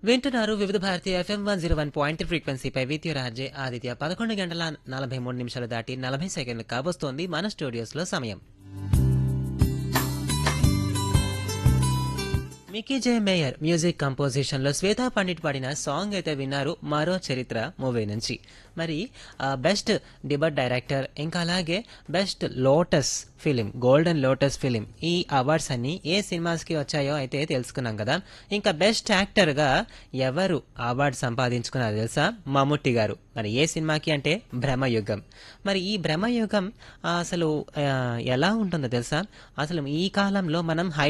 వింటున్నారు Vividh Bharati FM one zero one point ఫ్రీక్వెన్సీపై విద్యు రాజే ఆదిత్య పదకొండు గంటల నలభై మూడు నిమిషాలు దాటి నలభై సెకండ్లు కాబోస్తోంది మన స్టూడియోస్లో సమయం Mickey J Meyer music composition లో శ్వేతా పండిట్ పాడిన సాంగ్ అయితే విన్నారు మరో చరిత్ర మూవీ నుంచి మరి బెస్ట్ డిబట్ డైరెక్టర్ ఇంకా అలాగే best lotus film golden lotus film ఈ అవార్డ్స్ అన్ని ఏ సినిమాస్ కి వచ్చాయో అయితే తెలుసుకున్నాం కదా ఇంకా బెస్ట్ యాక్టర్ గా ఎవరు అవార్డు సంపాదించుకున్నారో తెలుసా మమ్ముట్టి గారు మరి ఏ సినిమాకి అంటే భ్రమయుగం మరి ఈ భ్రమయుగం ఆ, అసలు ఆ, ఎలా ఉంటుందో తెలుసా అసలు ఈ కాలంలో మనం హై